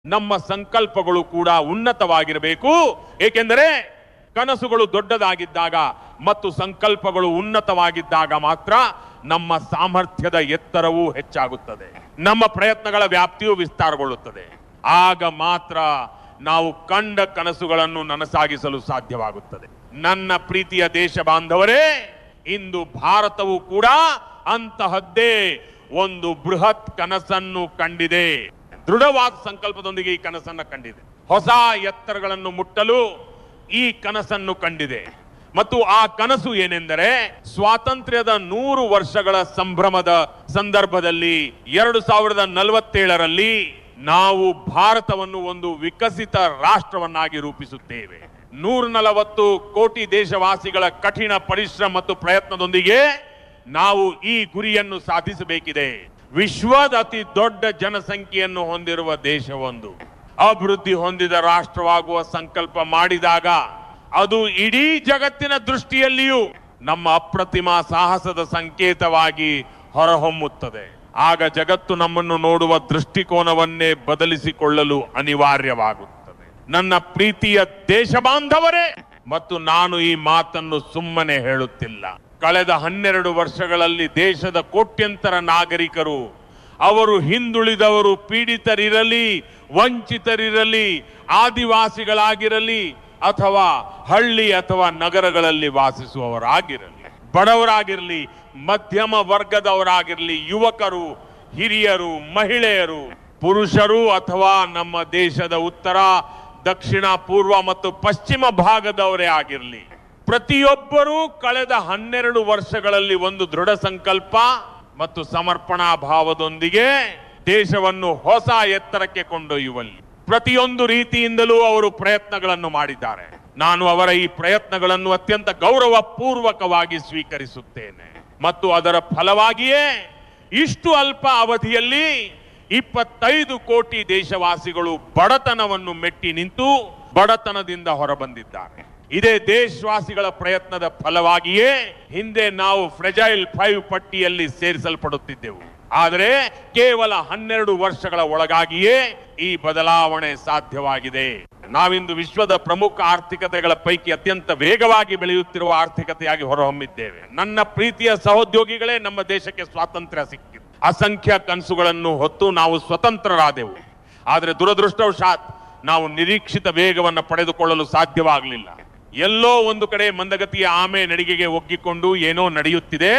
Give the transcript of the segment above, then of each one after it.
ನಮ್ಮ ಸಂಕಲ್ಪಗಳು ಕೂಡ ಉನ್ನತವಾಗಿರಬೇಕು ಏಕೆಂದರೆ ಕನಸುಗಳು ದೊಡ್ಡದಾಗಿದ್ದಾಗ ಮತ್ತು ಸಂಕಲ್ಪಗಳು ಉನ್ನತವಾಗಿದ್ದಾಗ ಮಾತ್ರ ನಮ್ಮ ಸಾಮರ್ಥ್ಯದ ಎತ್ತರವೂ ಹೆಚ್ಚಾಗುತ್ತದೆ ನಮ್ಮ ಪ್ರಯತ್ನಗಳ ವ್ಯಾಪ್ತಿಯು ವಿಸ್ತಾರಗೊಳ್ಳುತ್ತದೆ ಆಗ ಮಾತ್ರ ನಾವು ಕಂಡ ಕನಸುಗಳನ್ನು ನನಸಾಗಿಸಲು ಸಾಧ್ಯವಾಗುತ್ತದೆ ನನ್ನ ಪ್ರೀತಿಯ ದೇಶ ಬಾಂಧವರೇ ಇಂದು ಭಾರತವು ಕೂಡ ಅಂತಹದ್ದೇ ಒಂದು ಬೃಹತ್ ಕನಸನ್ನು ಕಂಡಿದೆ ದೃಢವಾದ ಸಂಕಲ್ಪದೊಂದಿಗೆ ಈ ಕನಸನ್ನ ಕಂಡಿದೆ ಹೊಸ ಎತ್ತರಗಳನ್ನು ಮುಟ್ಟಲು ಈ ಕನಸನ್ನು ಕಂಡಿದೆ ಮತ್ತು ಆ ಕನಸು ಏನೆಂದರೆ ಸ್ವಾತಂತ್ರ್ಯದ ನೂರು ವರ್ಷಗಳ ಸಂಭ್ರಮದ ಸಂದರ್ಭದಲ್ಲಿ ಎರಡು ಸಾವಿರದ ನಲವತ್ತೇಳರಲ್ಲಿ ನಾವು ಭಾರತವನ್ನು ಒಂದು ವಿಕಸಿತ ರಾಷ್ಟ್ರವನ್ನಾಗಿ ರೂಪಿಸುತ್ತೇವೆ ನೂರ ನಲವತ್ತು ಕೋಟಿ ದೇಶವಾಸಿಗಳ ಕಠಿಣ ಪರಿಶ್ರಮ ಮತ್ತು ಪ್ರಯತ್ನದೊಂದಿಗೆ ನಾವು ಈ ಗುರಿಯನ್ನು ಸಾಧಿಸಬೇಕಿದೆ ವಿಶ್ವದ ಅತಿ ದೊಡ್ಡ ಜನಸಂಖ್ಯೆಯನ್ನು ಹೊಂದಿರುವ ದೇಶವೊಂದು ಅಭಿವೃದ್ಧಿ ಹೊಂದಿದ ರಾಷ್ಟ್ರವಾಗುವ ಸಂಕಲ್ಪ ಮಾಡಿದಾಗ ಅದು ಇಡೀ ಜಗತ್ತಿನ ದೃಷ್ಟಿಯಲ್ಲಿಯೂ ನಮ್ಮ ಅಪ್ರತಿಮ ಸಾಹಸದ ಸಂಕೇತವಾಗಿ ಹೊರಹೊಮ್ಮುತ್ತದೆ ಆಗ ಜಗತ್ತು ನಮ್ಮನ್ನು ನೋಡುವ ದೃಷ್ಟಿಕೋನವನ್ನೇ ಬದಲಿಸಿಕೊಳ್ಳಲು ಅನಿವಾರ್ಯವಾಗುತ್ತದೆ ನನ್ನ ಪ್ರೀತಿಯ ದೇಶ ಬಾಂಧವರೇ ಮತ್ತು ನಾನು ಈ ಮಾತನ್ನು ಸುಮ್ಮನೆ ಹೇಳುತ್ತಿಲ್ಲ ಕಳೆದ ಹನ್ನೆರಡು ವರ್ಷಗಳಲ್ಲಿ ದೇಶದ ಕೋಟ್ಯಂತರ ನಾಗರಿಕರು ಅವರು ಹಿಂದುಳಿದವರು ಪೀಡಿತರಿರಲಿ ವಂಚಿತರಿರಲಿ ಆದಿವಾಸಿಗಳಾಗಿರಲಿ ಅಥವಾ ಹಳ್ಳಿ ಅಥವಾ ನಗರಗಳಲ್ಲಿ ವಾಸಿಸುವವರಾಗಿರಲಿ ಬಡವರಾಗಿರಲಿ ಮಧ್ಯಮ ವರ್ಗದವರಾಗಿರಲಿ ಯುವಕರು ಹಿರಿಯರು ಮಹಿಳೆಯರು ಪುರುಷರು ಅಥವಾ ನಮ್ಮ ದೇಶದ ಉತ್ತರ ದಕ್ಷಿಣ ಪೂರ್ವ ಮತ್ತು ಪಶ್ಚಿಮ ಭಾಗದವರೇ ಆಗಿರಲಿ ಪ್ರತಿಯೊಬ್ಬರೂ ಕಳೆದ ಹನ್ನೆರಡು ವರ್ಷಗಳಲ್ಲಿ ಒಂದು ದೃಢ ಸಂಕಲ್ಪ ಮತ್ತು ಸಮರ್ಪಣಾ ಭಾವದೊಂದಿಗೆ ದೇಶವನ್ನು ಹೊಸ ಎತ್ತರಕ್ಕೆ ಕೊಂಡೊಯ್ಯುವಲ್ಲಿ ಪ್ರತಿಯೊಂದು ರೀತಿಯಿಂದಲೂ ಅವರು ಪ್ರಯತ್ನಗಳನ್ನು ಮಾಡಿದ್ದಾರೆ ನಾನು ಅವರ ಈ ಪ್ರಯತ್ನಗಳನ್ನು ಅತ್ಯಂತ ಗೌರವ ಪೂರ್ವಕವಾಗಿ ಸ್ವೀಕರಿಸುತ್ತೇನೆ ಮತ್ತು ಅದರ ಫಲವಾಗಿಯೇ ಇಷ್ಟು ಅಲ್ಪ ಅವಧಿಯಲ್ಲಿ ಇಪ್ಪತ್ತೈದು ಕೋಟಿ ದೇಶವಾಸಿಗಳು ಬಡತನವನ್ನು ಮೆಟ್ಟಿ ನಿಂತು ಬಡತನದಿಂದ ಹೊರಬಂದಿದ್ದಾರೆ ಇದೇ ದೇಶವಾಸಿಗಳ ಪ್ರಯತ್ನದ ಫಲವಾಗಿಯೇ ಹಿಂದೆ ನಾವು ಫ್ರೆಜೈಲ್ ಫೈವ್ ಪಟ್ಟಿಯಲ್ಲಿ ಸೇರಿಸಲ್ಪಡುತ್ತಿದ್ದೆವು ಆದರೆ ಕೇವಲ ಹನ್ನೆರಡು ವರ್ಷಗಳ ಒಳಗಾಗಿಯೇ ಈ ಬದಲಾವಣೆ ಸಾಧ್ಯವಾಗಿದೆ ನಾವಿಂದು ವಿಶ್ವದ ಪ್ರಮುಖ ಆರ್ಥಿಕತೆಗಳ ಪೈಕಿ ಅತ್ಯಂತ ವೇಗವಾಗಿ ಬೆಳೆಯುತ್ತಿರುವ ಆರ್ಥಿಕತೆಯಾಗಿ ಹೊರಹೊಮ್ಮಿದ್ದೇವೆ ನನ್ನ ಪ್ರೀತಿಯ ಸಹೋದ್ಯೋಗಿಗಳೇ ನಮ್ಮ ದೇಶಕ್ಕೆ ಸ್ವಾತಂತ್ರ್ಯ ಸಿಕ್ಕಿದೆ ಅಸಂಖ್ಯ ಕನಸುಗಳನ್ನು ಹೊತ್ತು ನಾವು ಸ್ವತಂತ್ರರಾದೆವು ಆದರೆ ದುರದೃಷ್ಟವಶಾತ್ ನಾವು ನಿರೀಕ್ಷಿತ ವೇಗವನ್ನು ಪಡೆದುಕೊಳ್ಳಲು ಸಾಧ್ಯವಾಗಲಿಲ್ಲ ಎಲ್ಲೋ ಒಂದು ಕಡೆ ಮಂದಗತಿಯ ಆಮೆ ನಡಿಗೆಗೆ ಒಗ್ಗಿಕೊಂಡು ಏನೋ ನಡೆಯುತ್ತಿದೆ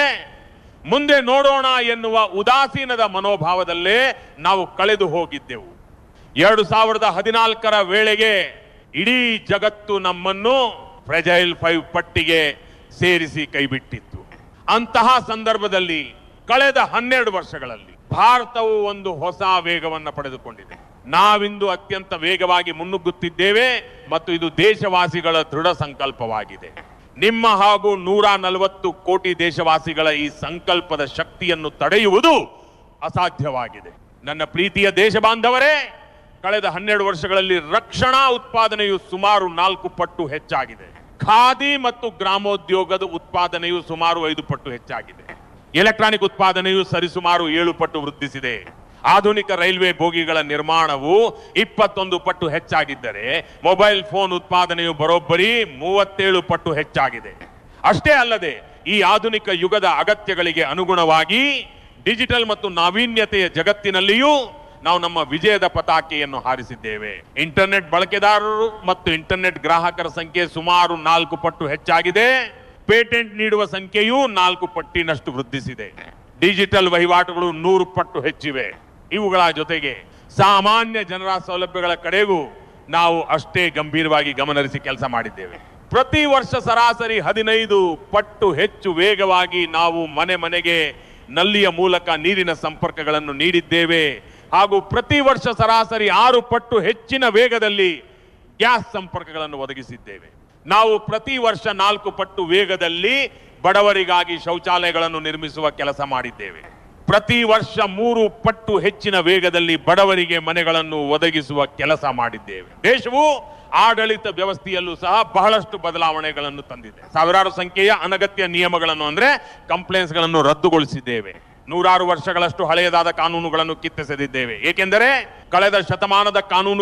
ಮುಂದೆ ನೋಡೋಣ ಎನ್ನುವ ಉದಾಸೀನದ ಮನೋಭಾವದಲ್ಲೇ ನಾವು ಕಳೆದು ಹೋಗಿದ್ದೆವು ಎರಡು ಸಾವಿರದ ಹದಿನಾಲ್ಕರ ವೇಳೆಗೆ ಇಡೀ ಜಗತ್ತು ನಮ್ಮನ್ನು ಫ್ರೆಜೈಲ್ ಫೈವ್ ಪಟ್ಟಿಗೆ ಸೇರಿಸಿ ಕೈಬಿಟ್ಟಿತ್ತು ಅಂತಹ ಸಂದರ್ಭದಲ್ಲಿ ಕಳೆದ ಹನ್ನೆರಡು ವರ್ಷಗಳಲ್ಲಿ ಭಾರತವು ಒಂದು ಹೊಸ ವೇಗವನ್ನು ಪಡೆದುಕೊಂಡಿದೆ ನಾವಿಂದು ಅತ್ಯಂತ ವೇಗವಾಗಿ ಮುನ್ನುಗ್ಗುತ್ತಿದ್ದೇವೆ ಮತ್ತು ಇದು ದೇಶವಾಸಿಗಳ ದೃಢ ಸಂಕಲ್ಪವಾಗಿದೆ ನಿಮ್ಮ ಹಾಗೂ ನೂರ ನಲವತ್ತು ಕೋಟಿ ದೇಶವಾಸಿಗಳ ಈ ಸಂಕಲ್ಪದ ಶಕ್ತಿಯನ್ನು ತಡೆಯುವುದು ಅಸಾಧ್ಯವಾಗಿದೆ ನನ್ನ ಪ್ರೀತಿಯ ದೇಶ ಬಾಂಧವರೇ ಕಳೆದ ಹನ್ನೆರಡು ವರ್ಷಗಳಲ್ಲಿ ರಕ್ಷಣಾ ಉತ್ಪಾದನೆಯು ಸುಮಾರು ನಾಲ್ಕು ಪಟ್ಟು ಹೆಚ್ಚಾಗಿದೆ ಖಾದಿ ಮತ್ತು ಗ್ರಾಮೋದ್ಯೋಗದ ಉತ್ಪಾದನೆಯು ಸುಮಾರು ಐದು ಪಟ್ಟು ಹೆಚ್ಚಾಗಿದೆ ಎಲೆಕ್ಟ್ರಾನಿಕ್ ಉತ್ಪಾದನೆಯು ಸರಿಸುಮಾರು ಏಳು ಪಟ್ಟು ವೃದ್ಧಿಸಿದೆ ಆಧುನಿಕ ರೈಲ್ವೆ ಬೋಗಿಗಳ ನಿರ್ಮಾಣವು ಇಪ್ಪತ್ತೊಂದು ಪಟ್ಟು ಹೆಚ್ಚಾಗಿದ್ದರೆ ಮೊಬೈಲ್ ಫೋನ್ ಉತ್ಪಾದನೆಯು ಬರೋಬ್ಬರಿ ಮೂವತ್ತೇಳು ಪಟ್ಟು ಹೆಚ್ಚಾಗಿದೆ ಅಷ್ಟೇ ಅಲ್ಲದೆ ಈ ಆಧುನಿಕ ಯುಗದ ಅಗತ್ಯಗಳಿಗೆ ಅನುಗುಣವಾಗಿ ಡಿಜಿಟಲ್ ಮತ್ತು ನಾವೀನ್ಯತೆಯ ಜಗತ್ತಿನಲ್ಲಿಯೂ ನಾವು ನಮ್ಮ ವಿಜಯದ ಪತಾಕೆಯನ್ನು ಹಾರಿಸಿದ್ದೇವೆ ಇಂಟರ್ನೆಟ್ ಬಳಕೆದಾರರು ಮತ್ತು ಇಂಟರ್ನೆಟ್ ಗ್ರಾಹಕರ ಸಂಖ್ಯೆ ಸುಮಾರು ನಾಲ್ಕು ಪಟ್ಟು ಹೆಚ್ಚಾಗಿದೆ ಪೇಟೆಂಟ್ ನೀಡುವ ಸಂಖ್ಯೆಯೂ ನಾಲ್ಕು ಪಟ್ಟಿನಷ್ಟು ವೃದ್ಧಿಸಿದೆ ಡಿಜಿಟಲ್ ವಹಿವಾಟುಗಳು ನೂರು ಪಟ್ಟು ಹೆಚ್ಚಿವೆ ಇವುಗಳ ಜೊತೆಗೆ ಸಾಮಾನ್ಯ ಜನರ ಸೌಲಭ್ಯಗಳ ಕಡೆಗೂ ನಾವು ಅಷ್ಟೇ ಗಂಭೀರವಾಗಿ ಗಮನಹರಿಸಿ ಕೆಲಸ ಮಾಡಿದ್ದೇವೆ ಪ್ರತಿ ವರ್ಷ ಸರಾಸರಿ ಹದಿನೈದು ಪಟ್ಟು ಹೆಚ್ಚು ವೇಗವಾಗಿ ನಾವು ಮನೆ ಮನೆಗೆ ನಲ್ಲಿಯ ಮೂಲಕ ನೀರಿನ ಸಂಪರ್ಕಗಳನ್ನು ನೀಡಿದ್ದೇವೆ ಹಾಗೂ ಪ್ರತಿ ವರ್ಷ ಸರಾಸರಿ ಆರು ಪಟ್ಟು ಹೆಚ್ಚಿನ ವೇಗದಲ್ಲಿ ಗ್ಯಾಸ್ ಸಂಪರ್ಕಗಳನ್ನು ಒದಗಿಸಿದ್ದೇವೆ ನಾವು ಪ್ರತಿ ವರ್ಷ ನಾಲ್ಕು ಪಟ್ಟು ವೇಗದಲ್ಲಿ ಬಡವರಿಗಾಗಿ ಶೌಚಾಲಯಗಳನ್ನು ನಿರ್ಮಿಸುವ ಕೆಲಸ ಮಾಡಿದ್ದೇವೆ ಪ್ರತಿ ವರ್ಷ ಮೂರು ಪಟ್ಟು ಹೆಚ್ಚಿನ ವೇಗದಲ್ಲಿ ಬಡವರಿಗೆ ಮನೆಗಳನ್ನು ಒದಗಿಸುವ ಕೆಲಸ ಮಾಡಿದ್ದೇವೆ ದೇಶವು ಆಡಳಿತ ವ್ಯವಸ್ಥೆಯಲ್ಲೂ ಸಹ ಬಹಳಷ್ಟು ಬದಲಾವಣೆಗಳನ್ನು ತಂದಿದೆ ಸಾವಿರಾರು ಸಂಖ್ಯೆಯ ಅನಗತ್ಯ ನಿಯಮಗಳನ್ನು ಅಂದ್ರೆ ಕಂಪ್ಲೇಂಟ್ಸ್ ಗಳನ್ನು ರದ್ದುಗೊಳಿಸಿದ್ದೇವೆ ನೂರಾರು ವರ್ಷಗಳಷ್ಟು ಹಳೆಯದಾದ ಕಾನೂನುಗಳನ್ನು ಕಿತ್ತೆಸೆದಿದ್ದೇವೆ ಏಕೆಂದರೆ ಕಳೆದ ಶತಮಾನದ ಕಾನೂನು